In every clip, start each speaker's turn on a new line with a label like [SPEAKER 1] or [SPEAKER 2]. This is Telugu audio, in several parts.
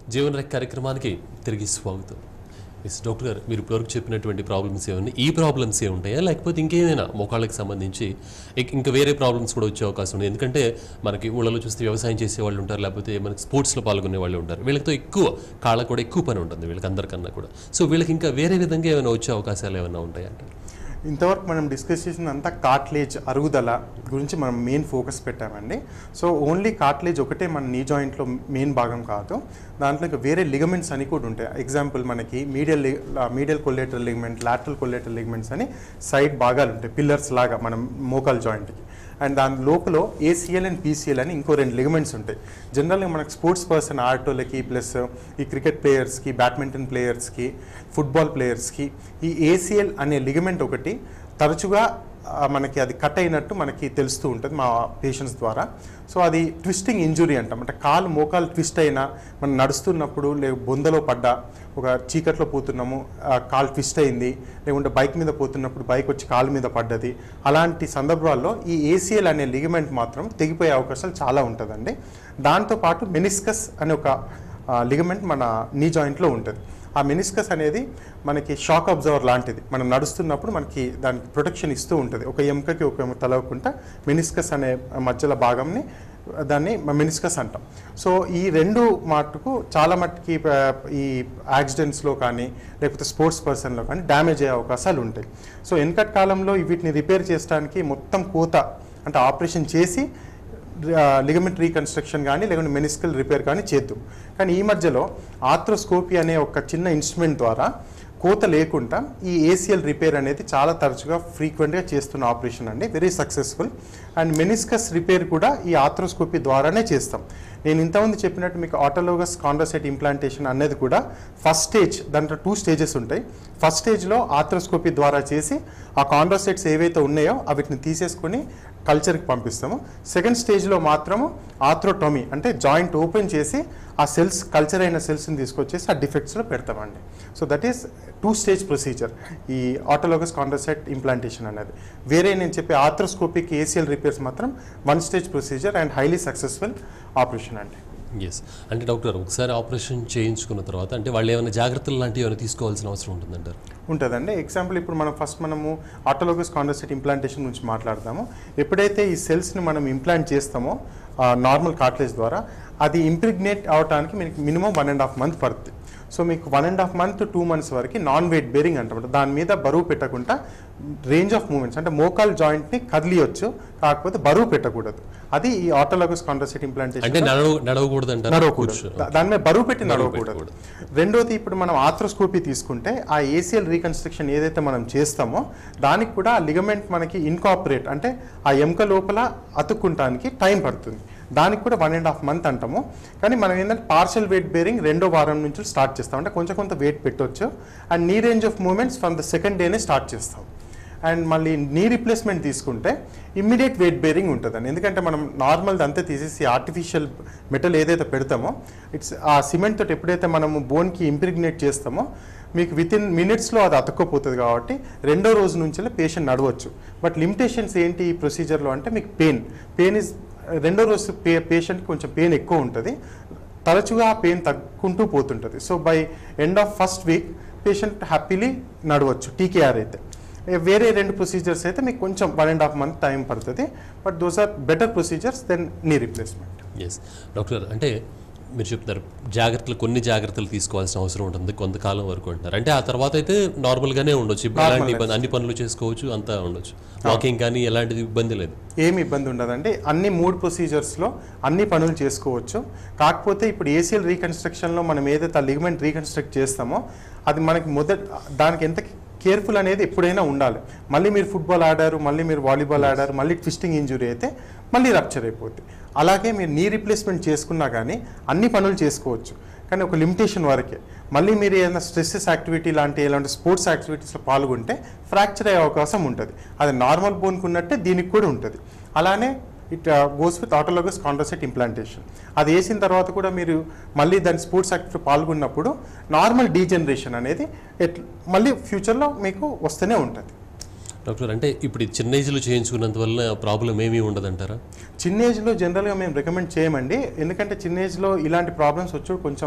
[SPEAKER 1] జీవన రేఖ కార్యక్రమానికి తిరిగి స్వాగతం ఎస్ డాక్టర్ గారు మీరు ఇప్పటివరకు చెప్పినటువంటి ప్రాబ్లమ్స్ ఏమన్నా ఈ ప్రాబ్లమ్స్ ఏ ఉంటాయా లేకపోతే ఇంకేదైనా మోకాళ్ళకి సంబంధించి ఇక- ఇంకా వేరే ప్రాబ్లమ్స్ కూడా వచ్చే అవకాశం ఉంది ఎందుకంటే మనకి ఊళ్ళలో చూస్తే వ్యవసాయం చేసే వాళ్ళు ఉంటారు లేకపోతే మనకి స్పోర్ట్స్లో పాల్గొనే వాళ్ళు ఉంటారు వీళ్ళతో ఎక్కువ కాళ్ళకు కూడా ఎక్కువ పని ఉంటుంది వీళ్ళకి అందరికన్నా కూడా సో వీళ్ళకి ఇంకా వేరే విధంగా ఏమైనా వచ్చే అవకాశాలు ఏమైనా ఉంటాయంటే
[SPEAKER 2] ఇంతవరకు మనం డిస్కస్ చేసిన అంతా కార్ట్లేజ్ అరుగుదల గురించి మనం మెయిన్ ఫోకస్ పెట్టామండి సో ఓన్లీ కార్ట్లేజ్ ఒకటే మన నీ జాయింట్లో మెయిన్ భాగం కాదు దాంట్లో ఇంకా వేరే లిగమెంట్స్ అని కూడా ఉంటాయి ఎగ్జాంపుల్ మనకి medial medial collateral ligament lateral collateral ligaments అని సైడ్ భాగాలు ఉంటాయి పిల్లర్స్ లాగా మనం మోకాల్ జాయింట్కి అండ్ దాని లోపల ఏసీఎల్ అండ్ పీసీఎల్ అని ఇంకో రెండు లిగమెంట్స్ ఉంటాయి జనరల్గా మనకు స్పోర్ట్స్ పర్సన్ ఆటోలకి ప్లస్ ఈ క్రికెట్ ప్లేయర్స్కి బ్యాడ్మింటన్ ప్లేయర్స్కి ఫుట్బాల్ ప్లేయర్స్కి ఈ ఏసీఎల్ అనే లిగమెంట్ ఒకటి తరచుగా ఆ, మనకి అది కట్ అయినట్టు మనకి తెలుస్తూ ఉంటుంది మా పేషెంట్స్ ద్వారా సో అది ట్విస్టింగ్ ఇంజురీ అంటాం అంటే కాలు మోకాలు ట్విస్ట్ అయినా మనం నడుస్తున్నప్పుడు లే బొందలో పడ్డా ఒక చీకట్లో పోతున్నాము ఆ, కాలు ట్విస్ట్ అయింది లేకుంటే బైక్ మీద పోతున్నప్పుడు బైక్ వచ్చి కాలు మీద పడ్డది అలాంటి సందర్భాల్లో ఈ ఏసీఎల్ అనే లిగమెంట్ మాత్రం తెగిపోయే అవకాశాలు చాలా ఉంటుందండి దాంతోపాటు మెనిస్కస్ అనే ఒక లిగమెంట్ మన నీ జాయింట్లో ఉంటుంది ఆ మెనిస్కస్ అనేది మనకి షాక్ అబ్జర్వర్ లాంటిది మనం నడుస్తున్నప్పుడు మనకి దానికి ప్రొటెక్షన్ ఇస్తూ ఉంటుంది ఒక ఎముకకి ఒక ఎముక తలవకుండా మెనిస్కస్ అనే మధ్యలో భాగంని దాన్ని మెనిస్కస్ అంటాం సో ఈ రెండు మటుకు చాలా మట్టుకి ఆ, ఈ యాక్సిడెంట్స్లో కానీ లేకపోతే స్పోర్ట్స్ పర్సన్లో కానీ డ్యామేజ్ అయ్యే అవకాశాలు ఉంటాయి సో వెనకటి కాలంలో వీటిని రిపేర్ చేయడానికి మొత్తం కోత అంటే ఆపరేషన్ చేసి లిగమెంట్ రీకన్స్ట్రక్షన్ కానీ లేకుంటే మెనిస్కల్ రిపేర్ కానీ చేద్దాం కానీ ఈ మధ్యలో ఆథ్రోస్కోపీ అనే ఒక చిన్న ఇన్స్ట్రుమెంట్ ద్వారా కోత లేకుండా ఈ ఏసీఎల్ రిపేర్ అనేది చాలా తరచుగా ఫ్రీక్వెంట్గా చేస్తున్న ఆపరేషన్ అండి very successful and meniscus repair కూడా ఈ ఆథ్రోస్కోపీ ద్వారానే చేస్తాం నేను ఇంతకుముందు చెప్పినట్టు మీకు ఆటోలోగస్ కాండ్రోసైట్ ఇంప్లాంటేషన్ అనేది కూడా ఫస్ట్ స్టేజ్ దాంట్లో టూ స్టేజెస్ ఉంటాయి ఫస్ట్ స్టేజ్లో ఆథ్రోస్కోపీ ద్వారా చేసి ఆ కాండ్రోసైట్స్ ఏవైతే ఉన్నాయో అవిటిని తీసేసుకొని కల్చర్కి పంపిస్తాము సెకండ్ స్టేజ్లో మాత్రము ఆథ్రోటోమీ అంటే జాయింట్ ఓపెన్ చేసి ఆ సెల్స్ కల్చర్ అయిన సెల్స్ని తీసుకొచ్చేసి ఆ డిఫెక్ట్స్లో పెడతామండి so that is two stage procedure ఈ ఆటోలోగస్ కాండ్రోసైట్ ఇంప్లాంటేషన్ అనేది వేరే నేను చెప్పే ఆథ్రోస్కోపిక్ ఏసీఎల్ రిపేర్స్ మాత్రం one stage procedure and highly successful operation అండి
[SPEAKER 1] ఎస్ అంటే డాక్టర్ ఒకసారి ఆపరేషన్ చేయించుకున్న తర్వాత అంటే వాళ్ళు ఏమైనా జాగ్రత్తలు లాంటివి ఏమైనా తీసుకోవాల్సిన అవసరం ఉంటుందంటారు
[SPEAKER 2] ఉంటుందండి ఎగ్జాంపుల్ ఇప్పుడు మనం ఫస్ట్ మనము ఆటోలోగస్ కాండ్రోసైట్ ఇంప్లాంటేషన్ గురించి మాట్లాడతాము ఎప్పుడైతే ఈ సెల్స్ని మనం ఇంప్లాంట్ చేస్తామో నార్మల్ కార్ట్లేజ్ ద్వారా అది ఇంప్రిగ్నేట్ అవడానికి మీకు minimum one and half month పడుతుంది సో మీకు one and half month two months వరకు నాన్ వెయిట్ బేరింగ్ అంటారు దాని మీద బరువు పెట్టకుండా రేంజ్ ఆఫ్ మూమెంట్స్ అంటే మోకాల్ జాయింట్ని కదిలియొచ్చు కాకపోతే బరువు పెట్టకూడదు అది ఈ ఆటోలోగస్ కాండ్రోసైట్
[SPEAKER 1] అంటే
[SPEAKER 2] ఇంప్లాంటేషన్
[SPEAKER 1] నడవ నడవకూడదు అంటారు
[SPEAKER 2] నడవకూడదు దా- దాని మీద బరువు పెట్టి
[SPEAKER 1] బరువు
[SPEAKER 2] నడవకూడదు రెండోది ఇప్పుడు మనం ఆథ్రోస్కోపీ తీసుకుంటే ఆ ఏసీఎల్ రీకన్స్ట్రక్షన్ ఏదైతే మనం చేస్తామో దానికి కూడా ఆ లిగమెంట్ మనకి ఇన్కాపరేట్ అంటే ఆ ఎముక లోపల అతుక్కుంటానికి టైం పడుతుంది దానికి కూడా వన్ అండ్ హాఫ్ మంత్ అంటాము కానీ మనం ఏంటంటే పార్షల్ వెయిట్ బేరింగ్ రెండో వారం నుంచి స్టార్ట్ చేస్తాం అంటే కొంచెం కొంత వెయిట్ పెట్టొచ్చు and knee range of movements from the second డేనే స్టార్ట్ చేస్తాం అండ్ మళ్ళీ నీ రిప్లేస్మెంట్ తీసుకుంటే ఇమ్మీడియట్ వెయిట్ బేరింగ్ ఉంటుందండి ఎందుకంటే మనం నార్మల్ అంతా తీసేసి ఆర్టిఫిషియల్ మెటల్ ఏదైతే పెడతామో ఇట్స్ ఆ సిమెంట్ తోటి ఎప్పుడైతే మనము బోన్కి ఇంప్రిగ్నేట్ చేస్తామో మీకు విత్ ఇన్ మినిట్స్లో అది అతుక్కపోతుంది కాబట్టి రెండో రోజు నుంచి పేషెంట్ నడవచ్చు బట్ లిమిటేషన్స్ ఏంటి ఈ ప్రొసీజర్లో అంటే మీకు పెయిన్ పెయిన్ ఇస్ రెండో రోజు పే పేషెంట్కి కొంచెం పెయిన్ ఎక్కువ ఉంటుంది తరచుగా ఆ పెయిన్ తగ్గుకుంటూ పోతుంటుంది so by end of first week patient happily నడవచ్చు టీకేఆర్ అయితే ఏ వేరే రెండు ప్రొసీజర్స్ అయితే మీకు కొంచెం one and half month time పడుతుంది but those are better procedures then knee replacement
[SPEAKER 1] yes doctor అంటే మీరు చెప్తారు జాగ్రత్తలు కొన్ని జాగ్రత్తలు తీసుకోవాల్సిన అవసరం ఉంటుంది కొంతకాలం వరకు అంటారు అంటే ఆ తర్వాత అయితే నార్మల్గానే ఉండొచ్చు ఇప్పుడు ఎలాంటి ఇబ్బంది అన్ని పనులు చేసుకోవచ్చు అంతా ఉండొచ్చు వాకింగ్ కానీ ఎలాంటిది ఇబ్బంది లేదు
[SPEAKER 2] ఏమి ఇబ్బంది ఉండదండి అన్ని మూడు ప్రొసీజర్స్లో అన్ని పనులు చేసుకోవచ్చు కాకపోతే ఇప్పుడు ఏసీఎల్ రీకన్స్ట్రక్షన్లో మనం ఏదైతే ఆ లిగమెంట్ రీకన్స్ట్రక్ట్ చేస్తామో అది మనకి మొదట దానికి ఎంత కేర్ఫుల్ అనేది ఎప్పుడైనా ఉండాలి మళ్ళీ మీరు ఫుట్బాల్ ఆడారు మళ్ళీ మీరు వాలీబాల్ ఆడారు మళ్ళీ ట్విస్టింగ్ ఇంజురీ అయితే మళ్ళీ రప్చర్ అయిపోద్ది అలాగే మీరు నీ రీప్లేస్మెంట్ చేసుకున్నా కానీ అన్ని పనులు చేసుకోవచ్చు కానీ ఒక లిమిటేషన్ వరకే మళ్ళీ మీరు ఏదైనా స్ట్రెస్సెస్ యాక్టివిటీ లాంటి ఎలాంటి స్పోర్ట్స్ యాక్టివిటీస్లో పాల్గొంటే ఫ్రాక్చర్ అయ్యే అవకాశం ఉంటుంది అది నార్మల్ బోన్కి ఉన్నట్టే దీనికి కూడా ఉంటుంది అలానే it goes with autologous chondrocyte implantation అది వేసిన తర్వాత కూడా మీరు మళ్ళీ దాని స్పోర్ట్స్ యాక్టివిటీ పాల్గొన్నప్పుడు నార్మల్ డీజనరేషన్ అనేది ఎట్ మళ్ళీ ఫ్యూచర్లో మీకు వస్తూనే ఉంటుంది
[SPEAKER 1] డాక్టర్ అంటే ఇప్పుడు ఈ చిన్న ఏజ్లో చేయించుకున్నంత వల్ల ప్రాబ్లం ఏమీ ఉండదంటారా
[SPEAKER 2] చిన్న ఏజ్లో జనరల్గా మేము రికమెండ్ చేయమండి ఎందుకంటే చిన్న ఏజ్లో ఇలాంటి ప్రాబ్లమ్స్ వచ్చి కొంచెం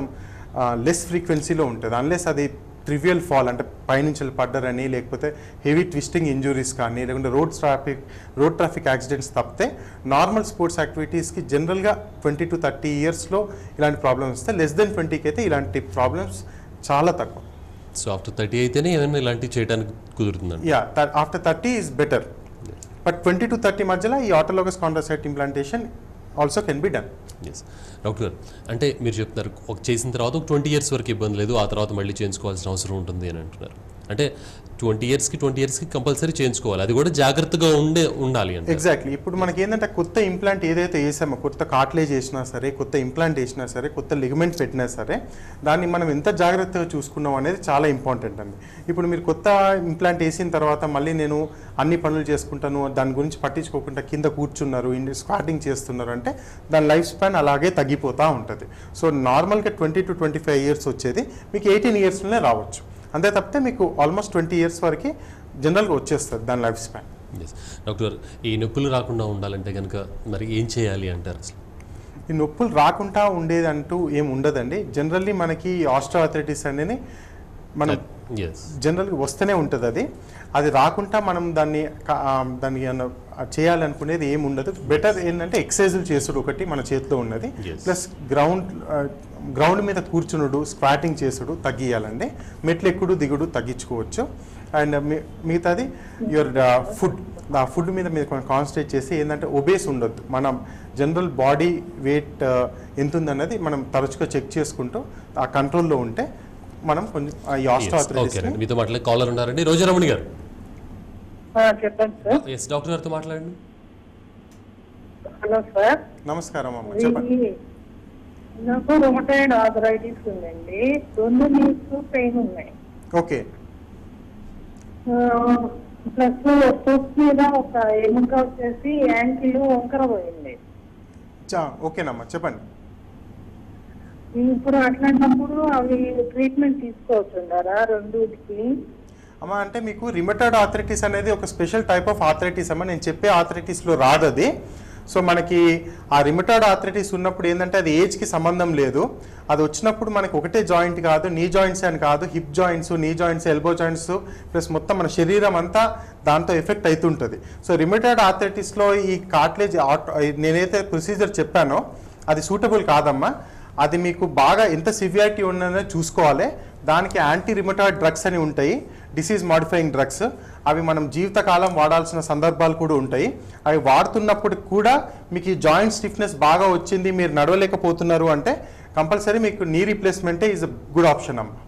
[SPEAKER 2] లెస్ ఫ్రీక్వెన్సీలో ఉంటుంది అన్లెస్ అది ట్రివియల్ ఫాల్ అంటే పైనుంచి వెళ్ళి పడ్డారని లేకపోతే హెవీ ట్విస్టింగ్ ఇంజురీస్ కానీ లేకుంటే road traffic road traffic accidents తప్పితే నార్మల్ స్పోర్ట్స్ యాక్టివిటీస్కి జనరల్గా ట్వంటీ టు థర్టీ ఇయర్స్లో ఇలాంటి ప్రాబ్లమ్స్ వస్తే లెస్ దెన్ ట్వంటీకి అయితే ఇలాంటి ప్రాబ్లమ్స్ చాలా తక్కువ
[SPEAKER 1] సో ఆఫ్టర్ థర్టీ అయితేనే ఏమైనా ఇలాంటివి చేయడానికి కుదురుతుందండి
[SPEAKER 2] yeah after thirty is better but twenty to thirty మధ్యలో ఈ autologous chondrocyte implantation also can be done
[SPEAKER 1] yes doctor garu అంటే మీరు చెప్తున్నారు ఒక చేసిన తర్వాత ఒక ట్వంటీ ఇయర్స్ వరకు ఇబ్బంది లేదు ఆ తర్వాత మళ్ళీ చేయించుకోవాల్సిన అవసరం ఉంటుంది అని అంటున్నారు అంటే ట్వంటీ ఇయర్స్కి ట్వంటీ ఇయర్స్కి కంపల్సరీ చేయించుకోవాలి అది కూడా జాగ్రత్తగా ఉండే ఉండాలి అంటే
[SPEAKER 2] ఎగ్జాక్ట్లీ ఇప్పుడు మనకి ఏంటంటే కొత్త ఇంప్లాంట్ ఏదైతే వేసామో కొత్త కాట్లేజ్ వేసినా సరే కొత్త ఇంప్లాంట్ వేసినా సరే కొత్త లిగమెంట్ పెట్టినా సరే దాన్ని మనం ఎంత జాగ్రత్తగా చూసుకున్నాం అనేది చాలా ఇంపార్టెంట్ అండి ఇప్పుడు మీరు కొత్త ఇంప్లాంట్ వేసిన తర్వాత మళ్ళీ నేను అన్ని పనులు చేసుకుంటాను దాని గురించి పట్టించుకోకుండా కింద కూర్చున్నారు స్క్వాటింగ్ చేస్తున్నారు అంటే దాని లైఫ్ స్పాన్ అలాగే తగ్గిపోతూ ఉంటుంది సో నార్మల్గా twenty to twenty five years వచ్చేది మీకు ఎయిటీన్ ఇయర్స్లోనే రావచ్చు అంతే తప్పితే మీకు ఆల్మోస్ట్ ట్వంటీ ఇయర్స్ వరకు జనరల్గా వచ్చేస్తుంది దాని లైఫ్ స్పాన్
[SPEAKER 1] ఎస్ డాక్టర్ గారు ఈ నొప్పులు రాకుండా ఉండాలంటే కనుక మరి ఏం చేయాలి అంటారు అసలు
[SPEAKER 2] ఈ నొప్పులు రాకుండా ఉండేది అంటూ ఏం ఉండదండి జనరల్లీ మనకి ఆస్ట్రోఆథరైటిస్ అనేది మనం
[SPEAKER 1] ఎస్
[SPEAKER 2] జనరల్గా వస్తూనే ఉంటుంది అది అది రాకుండా మనం దాన్ని కా- ఆ, దాన్ని ఏమన్నా చేయాలనుకునేది ఏమి ఉండదు బెటర్ ఏంటంటే ఎక్సర్సైజులు చేసుడు ఒకటి మన చేతిలో ఉన్నది
[SPEAKER 1] Yes.
[SPEAKER 2] ప్లస్ గ్రౌండ్ గ్రౌండ్ మీద కూర్చునుడు స్క్వాటింగ్ చేసుడు తగ్గియాలండి మెట్లు ఎక్కుడు దిగుడు తగ్గించుకోవచ్చు అండ్ మిగతాది యువర్ ఫుడ్ ఆ ఫుడ్ మీద మీరు కొంచెం కాన్సన్ట్రేట్ చేసి ఏంటంటే ఒబేస్ ఉండొద్దు మనం జనరల్ బాడీ వెయిట్ ఎంత ఉందన్నది మనం తరచుగా చెక్ చేసుకుంటూ ఆ కంట్రోల్లో ఉంటే మనం కొంచెం ఆ ఈ
[SPEAKER 1] ఓకే
[SPEAKER 2] ఆస్ట్రోఆథరైటిస్
[SPEAKER 1] అండి మీతో మాట్లాడే కాలర్ ఉన్నారండి రోజారమణి గారు
[SPEAKER 3] ఆ, చెప్పండి సార్
[SPEAKER 1] ఎస్ డాక్టర్ గారితో మాట్లాడండి
[SPEAKER 3] హలో సార్
[SPEAKER 2] నమస్కారం అమ్మ చెప్పండి
[SPEAKER 3] ఇది నాకు రొమటైడ్ ఆథరైటిస్ ఉందండి రెండు నీస్ పెయిన్ ఉన్నాయి
[SPEAKER 2] ఓకే
[SPEAKER 3] ప్లస్ ఫుట్ మీద ఒక ఎముక వచ్చేసి యాంకిల్ వంకర పోయింది
[SPEAKER 2] చా ఓకేనమ్మా చెప్పండి
[SPEAKER 3] ఇప్పుడు అట్లాంటప్పుడు అవి ట్రీట్మెంట్ తీసుకోవచ్చుండారా రెండుకి
[SPEAKER 2] అమ్మ అంటే మీకు రిమటైడ్ ఆథరైటిస్ అనేది ఒక స్పెషల్ టైప్ ఆఫ్ ఆథరైటిస్ అమ్మ నేను చెప్పే ఆథరైటిస్లో రాదు అది సో మనకి ఆ రిమటైడ్ ఆథరైటిస్ ఉన్నప్పుడు ఏంటంటే అది ఏజ్కి సంబంధం లేదు అది వచ్చినప్పుడు మనకి ఒకటే జాయింట్ కాదు నీ జాయింట్స్ అని కాదు hip joints knee joints elbow joints plus మొత్తం మన శరీరం అంతా దాంతో ఎఫెక్ట్ అవుతుంటుంది సో రిమటైడ్ ఆథరైటిస్లో ఈ కార్ట్లేజ్ నేనైతే ప్రొసీజర్ చెప్పానో అది సూటబుల్ కాదమ్మా అది మీకు బాగా ఎంత సివియారిటీ ఉన్నదో చూసుకోవాలి దానికి యాంటీ రిమటాయిడ్ డ్రగ్స్ అని ఉంటాయి డిసీజ్ మాడిఫైయింగ్ డ్రగ్స్ అవి మనం జీవితకాలం వాడాల్సిన సందర్భాలు కూడా ఉంటాయి అవి వాడుతున్నప్పుడు కూడా మీకు ఈ జాయింట్ స్టిఫ్నెస్ బాగా వచ్చింది మీరు నడవలేకపోతున్నారు అంటే కంపల్సరీ మీకు నీ రీప్లేస్మెంటే ఈజ్ అ గుడ్ ఆప్షన్ అమ్మ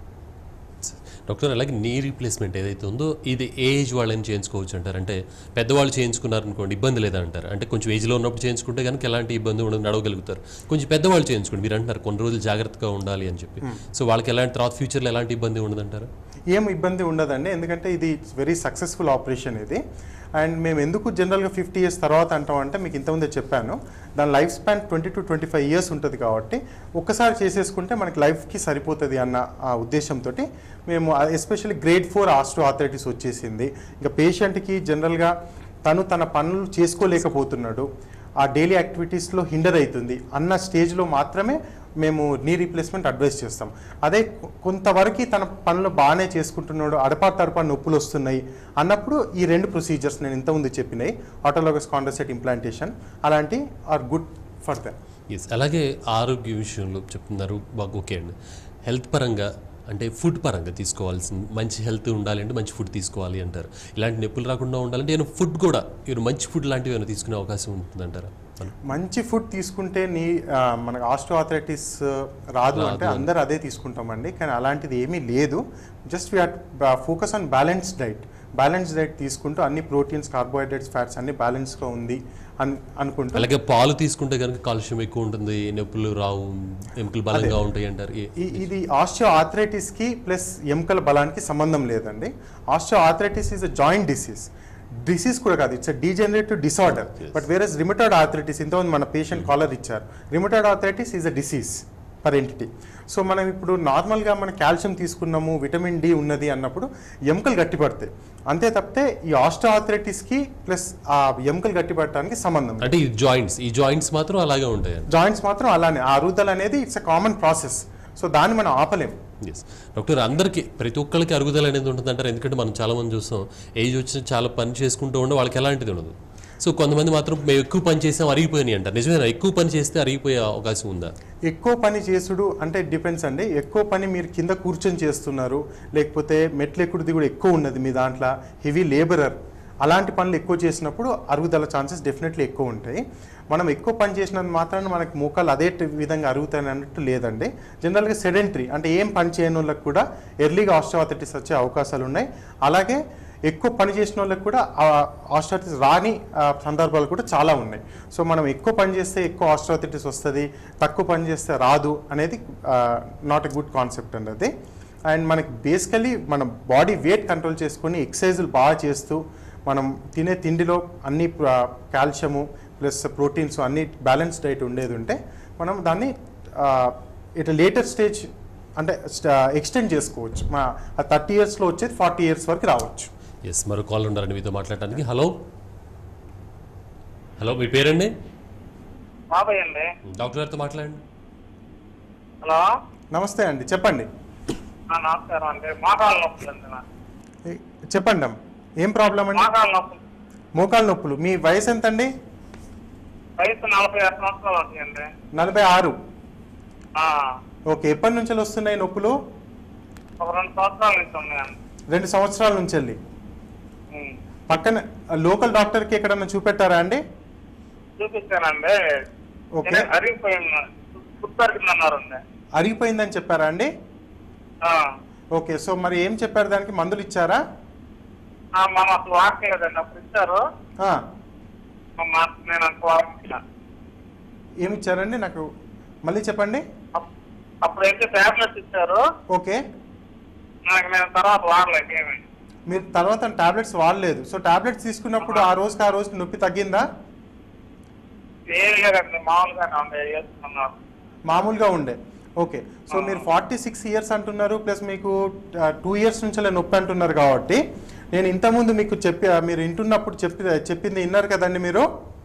[SPEAKER 1] డాక్టర్ అలాగే నీ రీప్లేస్మెంట్ ఏదైతే ఉందో ఇది ఏ ఏజ్ వాళ్ళని చేయించుకోవచ్చు అంటారు అంటే పెద్దవాళ్ళు చేయించుకున్నారు అనుకోండి ఇబ్బంది లేదా అంటారు అంటే కొంచెం ఏజ్లో ఉన్నప్పుడు చేయించుకుంటే కనుక ఎలాంటి ఇబ్బంది ఉండదు నడవగలుగుతారు కొంచెం పెద్దవాళ్ళు చేయించుకోండి మీరు అంటున్నారు కొన్ని రోజులు జాగ్రత్తగా ఉండాలి అని చెప్పి సో వాళ్ళకి ఎలాంటి తర్వాత ఫ్యూచర్లో ఎలాంటి ఇబ్బంది ఉండదు అంటారు
[SPEAKER 2] ఏం ఇబ్బంది ఉండదండి ఎందుకంటే ఇది వెరీ సక్సెస్ఫుల్ ఆపరేషన్ ఇది అండ్ మేము ఎందుకు జనరల్గా ఫిఫ్టీ ఇయర్స్ తర్వాత అంటాం అంటే మీకు ఇంతకుముందే చెప్పాను దాని life span twenty to twenty five years ఉంటుంది కాబట్టి ఒక్కసారి చేసేసుకుంటే మనకి లైఫ్కి సరిపోతుంది అన్న ఆ ఉద్దేశంతో మేము especially grade four osteoarthritis వచ్చేసింది ఇంకా పేషెంట్కి జనరల్గా తను తన పనులు చేసుకోలేకపోతున్నాడు ఆ డైలీ యాక్టివిటీస్లో హిండర్ అవుతుంది అన్న స్టేజ్లో మాత్రమే మేము నీ రీప్లేస్మెంట్ అడ్వైస్ చేస్తాం అదే కొ- కొంతవరకు తన పనులు బాగానే చేసుకుంటున్నాడు అడపా తడపా నొప్పులు వస్తున్నాయి అన్నప్పుడు ఈ రెండు ప్రొసీజర్స్ నేను ఇంతకుముందు చెప్పినాయి ఆటోలోగస్ కాండ్రసెట్ ఇంప్లాంటేషన్ అలాంటి are good for them
[SPEAKER 1] yes అలాగే ఆరోగ్య విషయంలో చెప్తున్నారు బాగా ఓకే అండి హెల్త్ పరంగా అంటే ఫుడ్ పరంగా తీసుకోవాల్సింది మంచి హెల్త్ ఉండాలి అంటే మంచి ఫుడ్ తీసుకోవాలి అంటారు ఇలాంటి నొప్పులు రాకుండా ఉండాలంటే నేను ఫుడ్ కూడా మీరు మంచి ఫుడ్ లాంటివి ఏమైనా తీసుకునే అవకాశం ఉంటుందంటారా మనం
[SPEAKER 2] మంచి ఫుడ్ తీసుకుంటే నీ ఆ, మనకు ఆస్ట్రో ఆథరైటిస్ రాదు అంటే అందరు అదే తీసుకుంటామండి కానీ అలాంటిది ఏమీ లేదు just we focus on balance diet balance diet తీసుకుంటూ అన్ని ప్రోటీన్స్ కార్బోహైడ్రేట్స్ ఫ్యాట్స్ అన్ని బ్యాలెన్స్గా ఉంది అని అనుకుంటూ
[SPEAKER 1] అలాగే పాలు తీసుకుంటే కనుక కాల్షియం ఎక్కువ ఉంటుంది నొప్పులు రావు ఎముకలు బలంగా ఉంటాయి అంటారు ఏ-
[SPEAKER 2] ఈ- ఇది ఆస్టియో ఆథరైటిస్కి ప్లస్ ఎముకల బలానికి సంబంధం లేదండి osteoarthritis is a joint disease disease కూడా కాదు ఇట్స్ డీజనరేటివ్ డిసార్డర్ బట్ వేరే రిమిటెడ్ ఆథరైటిస్ ఇంతకుముందు మన పేషెంట్ కాలర్ ఇచ్చారు rheumatoid arthritis is a disease per entity so మనం ఇప్పుడు నార్మల్గా మన కాల్షియం తీసుకున్నాము విటమిన్ డి ఉన్నది అన్నప్పుడు ఎముకలు గట్టిపడతాయి అంతే తప్పితే ఈ ఆస్టో ఆథరైటిస్కి ప్లస్ ఆ ఎముకలు గట్టిపడటానికి సంబంధం లేదు.
[SPEAKER 1] అంటే ఈ జాయింట్స్ ఈ జాయింట్స్ మాత్రం అలాగే ఉంటాయి
[SPEAKER 2] జాయింట్స్ మాత్రం అలానే ఆ అరుగుదల అనేది it's a common process so దాన్ని మనం ఆపలేం
[SPEAKER 1] ఎస్ డాక్టర్ అందరికీ ప్రతి ఒక్కరికి అరుగుదల అనేది ఉంటుంది అంటారు ఎందుకంటే మనం చాలా మంది చూస్తాం ఏజ్ వచ్చిన చాలా పని చేసుకుంటూ ఉండే వాళ్ళకి ఎలాంటిది ఉండదు సో కొంతమంది మాత్రం మేము ఎక్కువ పని చేసాం అరిగిపోయినాయి అంటారు నిజమేనా ఎక్కువ పని చేస్తే అరిగిపోయే అవకాశం ఉందా
[SPEAKER 2] ఎక్కువ పని చేసుడు అంటే డిపెండ్స్ అండి ఎక్కువ పని మీరు కింద కూర్చొని చేస్తున్నారు లేకపోతే మెట్లు ఎక్కుడిది కూడా ఎక్కువ ఉన్నది మీ దాంట్లో హెవీ లేబరర్ అలాంటి పనులు ఎక్కువ చేసినప్పుడు అరుగుదల ఛాన్సెస్ డెఫినెట్లీ ఎక్కువ ఉంటాయి మనం ఎక్కువ పని చేసినంత మాత్రాన మనకి మోకాలు అదే ట- విధంగా అరుగుతాయి అన్నట్టు లేదండి జనరల్గా సెడెంటరీ అంటే ఏం పని చేయని వాళ్ళకి కూడా ఎర్లీగా ఆస్ట్రోఆథిటిస్ వచ్చే అవకాశాలు ఉన్నాయి అలాగే ఎక్కువ పని చేసిన వాళ్ళకి కూడా ఆస్ట్రోఆథిటిస్ రాని ఆ, సందర్భాలు కూడా చాలా ఉన్నాయి సో మనం ఎక్కువ పని చేస్తే ఎక్కువ ఆస్ట్రోఆథిటిస్ వస్తుంది తక్కువ పని చేస్తే రాదు అనేది నాట్ ఎ గుడ్ కాన్సెప్ట్ అండి అది అండ్ మనకి బేసికలీ మన బాడీ వెయిట్ కంట్రోల్ చేసుకొని ఎక్సర్సైజులు బాగా చేస్తూ మనం తినే తిండిలో అన్ని కాల్షియము ప్లస్ ప్రోటీన్స్ అన్ని బ్యాలెన్స్ డైట్ ఉండేది ఉంటే మనం దాన్ని ఇట్ లేటర్ స్టేజ్ అంటే ఎక్స్టెండ్ చేసుకోవచ్చు మా థర్టీ ఇయర్స్లో వచ్చేది ఫార్టీ ఇయర్స్ వరకు రావచ్చు
[SPEAKER 1] ఎస్ మరో కాల్ ఉన్నారండి మీతో మాట్లాడటానికి హలో హలో మీ పేరండి
[SPEAKER 4] బాబాయ్ అండి
[SPEAKER 1] డాక్టర్ గారితో మాట్లాడండి
[SPEAKER 4] హలో
[SPEAKER 2] నమస్తే అండి చెప్పండి
[SPEAKER 4] ఆ, నమస్కారం అండి మోకాళ్ళ నొప్పులు అండి నాకు
[SPEAKER 2] ఏ, చెప్పండి అమ్మ. ఏం ప్రాబ్లం అండి
[SPEAKER 4] మోకాళ్ళ నొప్పులు
[SPEAKER 2] మోకాలు నొప్పులు మీ వయసు ఎంత అండి
[SPEAKER 4] వయసు నలభై ఆరు సంవత్సరాలు అవుతాయండి
[SPEAKER 2] నలభై ఆరు
[SPEAKER 4] ఆ,
[SPEAKER 2] ఓకే ఎప్పటి నుంచి వస్తున్నాయి నొప్పులు
[SPEAKER 4] ఒక రెండు సంవత్సరాల నుంచి ఉన్నాయండి
[SPEAKER 2] రెండు సంవత్సరాల నుంచి వెళ్ళి
[SPEAKER 4] ఉమ్.
[SPEAKER 2] పక్కన లోకల్ డాక్టర్కి ఎక్కడన్నా చూపెట్టారా అండి
[SPEAKER 4] చూపించానండి
[SPEAKER 2] ఓకే
[SPEAKER 4] నేను అరిగిపోయింది గుర్తరిగిందన్నారండి
[SPEAKER 2] అరిగిపోయిందని చెప్పారా అండి ఓకే సో మరి ఏం చెప్పారు దానికి మందులు ఇచ్చారా
[SPEAKER 4] మనం అసలు వాడలేదండి అప్పుడు ఇచ్చారు
[SPEAKER 2] ఆ,
[SPEAKER 4] మా- నేను అసలు వాడలేదు
[SPEAKER 2] ఏమి ఇచ్చారండి నాకు మళ్ళీ చెప్పండి
[SPEAKER 4] అప్- అప్పుడు అయితే టాబ్లెట్స్ ఇచ్చారు
[SPEAKER 2] ఓకే
[SPEAKER 4] నాకు నేను తర్వాత వాడలేదు ఏమి
[SPEAKER 2] మీరు తర్వాత టాబ్లెట్స్ వాడలేదు సో టాబ్లెట్స్ తీసుకున్నప్పుడు ఆ రోజుకి ఆ రోజుకి నొప్పి తగ్గిందా
[SPEAKER 4] ఏం లేదండి మామూలుగానే ఉంది వేసుకున్నారు
[SPEAKER 2] మామూలుగా ఉండే ఓకే సో మీరు ఫార్టీ సిక్స్ ఇయర్స్ అంటున్నారు ప్లస్ మీకు టూ ఇయర్స్ నుంచి నొప్పి అంటున్నారు కాబట్టి నేను ఇంతకుముందు మీకు చెప్పి మీరు వింటున్నప్పుడు చెప్పి చెప్పింది విన్నారు కదండి మీరు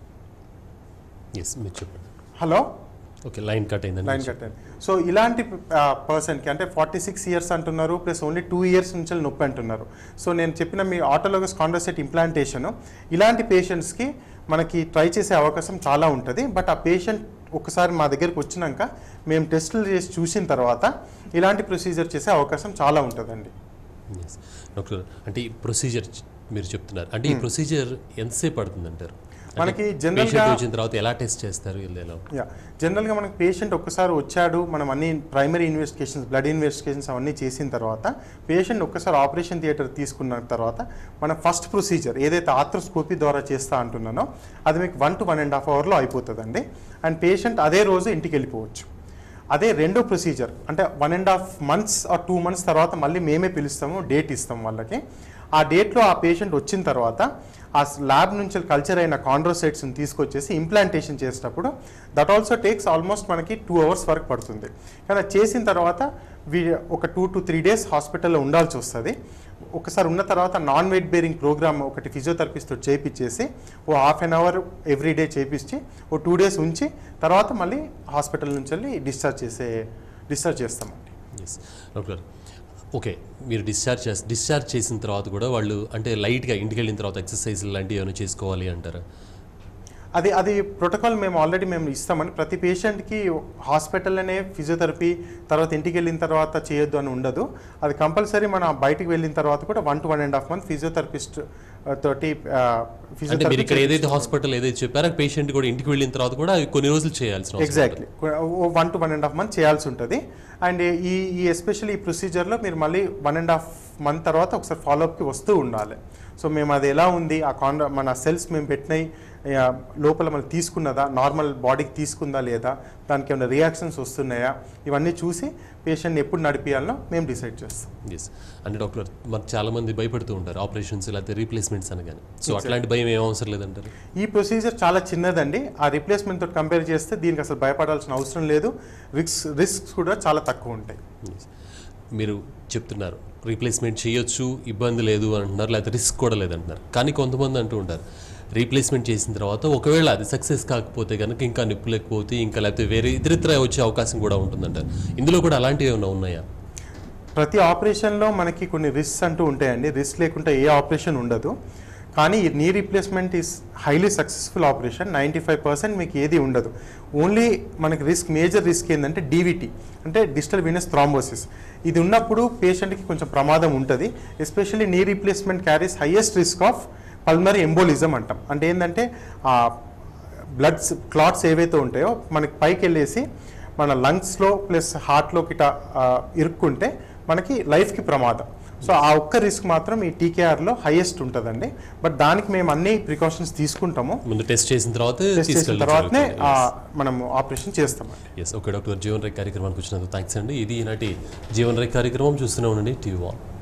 [SPEAKER 1] ఎస్ మీరు చెప్పండి
[SPEAKER 2] hello
[SPEAKER 1] okay line cut
[SPEAKER 2] line
[SPEAKER 1] అయిందండి
[SPEAKER 2] కట్టండి సో ఇలాంటి పర్సన్కి అంటే ఫార్టీ సిక్స్ ఇయర్స్ అంటున్నారు ప్లస్ ఓన్లీ టూ ఇయర్స్ నుంచి నొప్పి అంటున్నారు సో నేను చెప్పిన మీ ఆటోలోగస్ కాండ్రోసెట్ ఇంప్లాంటేషన్ ఇలాంటి పేషెంట్స్కి మనకి ట్రై చేసే అవకాశం చాలా ఉంటుంది బట్ ఆ పేషెంట్ ఒకసారి మా దగ్గరికి వచ్చినాక మేము టెస్టులు చేసి చూసిన తర్వాత ఇలాంటి ప్రొసీజర్ చేసే అవకాశం చాలా ఉంటుందండి
[SPEAKER 1] ఎస్ డాక్టర్ అంటే ఈ ప్రొసీజర్ మీరు చెప్తున్నారు అంటే ఈ ప్రొసీజర్ ఎంతసేపు పడుతుంది అంటారు
[SPEAKER 2] మనకి general
[SPEAKER 1] పేషెంట్
[SPEAKER 2] గా-
[SPEAKER 1] వచ్చిన తర్వాత ఎలా టెస్ట్ చేస్తారు ఇలా ఎలా
[SPEAKER 2] యా జనరల్గా మనకి పేషెంట్ ఒక్కసారి వచ్చాడు మనం అన్ని ప్రైమరీ ఇన్వెస్టిగేషన్స్ బ్లడ్ ఇన్వెస్టిగేషన్స్ అవన్నీ చేసిన తర్వాత పేషెంట్ ఒక్కసారి ఆపరేషన్ థియేటర్ తీసుకున్న తర్వాత మన ఫస్ట్ ప్రొసీజర్ ఏదైతే ఆర్థ్రోస్కోపీ ద్వారా చేస్తా అంటున్నానో అది మీకు one to one and half అవర్లో అయిపోతుందండి అండ్ పేషెంట్ అదే రోజు ఇంటికి వెళ్ళిపోవచ్చు అదే రెండో ప్రొసీజర్ అంటే one and half months or two months తర్వాత మళ్ళీ మేమే పిలుస్తాము డేట్ ఇస్తాం వాళ్ళకి ఆ డేట్లో ఆ పేషెంట్ వచ్చిన తర్వాత ఆ ల్యాబ్ నుంచి కల్చర్ అయిన కాండ్రోసైట్స్ని తీసుకొచ్చేసి ఇంప్లాంటేషన్ చేసేటప్పుడు దట్ ఆల్సో టేక్స్ ఆల్మోస్ట్ మనకి టూ అవర్స్ వరకు పడుతుంది కానీ అది చేసిన తర్వాత వీ ఒక టూ టు త్రీ డేస్ హాస్పిటల్లో ఉండాల్సి వస్తుంది ఒకసారి ఉన్న తర్వాత నాన్ వెయిట్ బేరింగ్ ప్రోగ్రామ్ ఒకటి ఫిజియోథెరపిస్ట్ చేయించేసి ఓ half an hour every day చేయించి ఓ టూ డేస్ ఉంచి తర్వాత మళ్ళీ హాస్పిటల్ నుంచి వెళ్ళి డిశ్చార్జ్ చేసే డిశ్చార్జ్ చేస్తామండి
[SPEAKER 1] ఎస్ డాక్టర్ ఓకే మీరు డిశ్చార్జ్ చేసి డిశ్చార్జ్ చేసిన తర్వాత కూడా వాళ్ళు అంటే లైట్గా ఇంటికి వెళ్ళిన తర్వాత ఎక్సర్సైజ్ లాంటివి ఏమైనా చేసుకోవాలి అంటారా
[SPEAKER 2] అది అది ప్రోటోకాల్ మేము ఆల్రెడీ మేము ఇస్తామని ప్రతి పేషెంట్కి హాస్పిటల్లోనే ఫిజియోథెరపీ తర్వాత ఇంటికి వెళ్ళిన తర్వాత చేయొద్దు అని ఉండదు అది కంపల్సరీ మనం బయటికి వెళ్ళిన తర్వాత కూడా one to one and half month physiotherapist తోటి ఆ,
[SPEAKER 1] అంటే మీరు ఇక్కడ ఏదైతే
[SPEAKER 2] చేయించుకోవాలి.
[SPEAKER 1] హాస్పిటల్ ఏదైతే చెప్పారో పేషెంట్ కూడా ఇంటికి వెళ్ళిన తర్వాత కూడా అవి కొన్ని రోజులు చేయాల్సిన అవసరం
[SPEAKER 2] exactly one to one and half month చేయాల్సి ఉంటుంది అండ్ ఈ ఈ ఎస్పెషల్లీ ఈ ప్రొసీజర్లో మీరు మళ్ళీ వన్ అండ్ హాఫ్ మంత్ తర్వాత ఒకసారి ఫాలోఅప్కి వస్తూ ఉండాలి సో మేము అది ఎలా ఉంది ఆ కాన్ మన సెల్స్ మేము పెట్టినాయి ఆ, లోపల మనం తీసుకున్నదా నార్మల్ బాడీకి తీసుకుందా లేదా దానికి ఏమైనా రియాక్షన్స్ వస్తున్నాయా ఇవన్నీ చూసి పేషెంట్ని ఎప్పుడు నడిపించాలనో మేము డిసైడ్ చేస్తాం
[SPEAKER 1] ఎస్ అంటే డాక్టర్ మనకు చాలా మంది భయపడుతూ ఉంటారు ఆపరేషన్స్ లేకపోతే రీప్లేస్మెంట్స్ అనగానే సో అట్లాంటి భయం ఏం అవసరం లేదంటారు
[SPEAKER 2] ఈ ప్రొసీజర్ చాలా చిన్నదండి ఆ రిప్లేస్మెంట్ తోటి కంపేర్ చేస్తే దీనికి అసలు భయపడాల్సిన అవసరం లేదు రిస్క్ రిస్క్స్ కూడా చాలా తక్కువ ఉంటాయి
[SPEAKER 1] Yes. మీరు చెప్తున్నారు రీప్లేస్మెంట్ చేయొచ్చు ఇబ్బంది లేదు అంటున్నారు లేకపోతే రిస్క్ కూడా లేదంటున్నారు కానీ కొంతమంది అంటూ ఉంటారు రీప్లేస్మెంట్ చేసిన తర్వాత ఒకవేళ అది సక్సెస్ కాకపోతే కనుక ఇంకా నిప్పులు ఎక్కువ అవుతాయి ఇంకా లేకపోతే వేరే ఇతరితర వచ్చే అవకాశం కూడా ఉంటుందంటారు ఇందులో కూడా అలాంటివి ఏమైనా ఉన్నాయా
[SPEAKER 2] ప్రతి ఆపరేషన్లో మనకి కొన్ని రిస్క్ అంటూ ఉంటాయండి రిస్క్ లేకుండా ఏ ఆపరేషన్ ఉండదు కానీ ఈ knee replacement is highly successful operation ninety five percent మీకు ఏది ఉండదు ఓన్లీ మనకి రిస్క్ మేజర్ రిస్క్ ఏంటంటే డీవీటీ అంటే డిజిటల్ వీనస్ థ్రాంబోసిస్ ఇది ఉన్నప్పుడు పేషెంట్కి కొంచెం ప్రమాదం ఉంటుంది especially knee replacement carries highest risk of pulmonary embolism అంటాం అంటే ఏంటంటే ఆ బ్లడ్స్ క్లాట్స్ ఏవైతే ఉంటాయో మనకి పైకి వెళ్ళేసి మన లంగ్స్లో ప్లస్ హార్ట్లోకి ఇట ఆ, ఇరుక్కుంటే మనకి లైఫ్కి ప్రమాదం సో ఆ ఒక్క రిస్క్ మాత్రం ఈ టీకేఆర్లో హైయెస్ట్ ఉంటుందండి బట్ దానికి మేము అన్ని ప్రికాషన్స్ తీసుకుంటాము
[SPEAKER 1] ముందు టెస్ట్ చేసిన తర్వాత
[SPEAKER 2] టెస్ట్ చేసిన తర్వాతనే ఆ, మనం ఆపరేషన్ చేస్తామండి
[SPEAKER 1] yes okay doctor Jeevan Rekha కార్యక్రమానికి వచ్చినందుకు థ్యాంక్స్ అండి ఇది ఈనాటి జీవన్ రేఖ కార్యక్రమం చూస్తూనే ఉండండి టీవీ వన్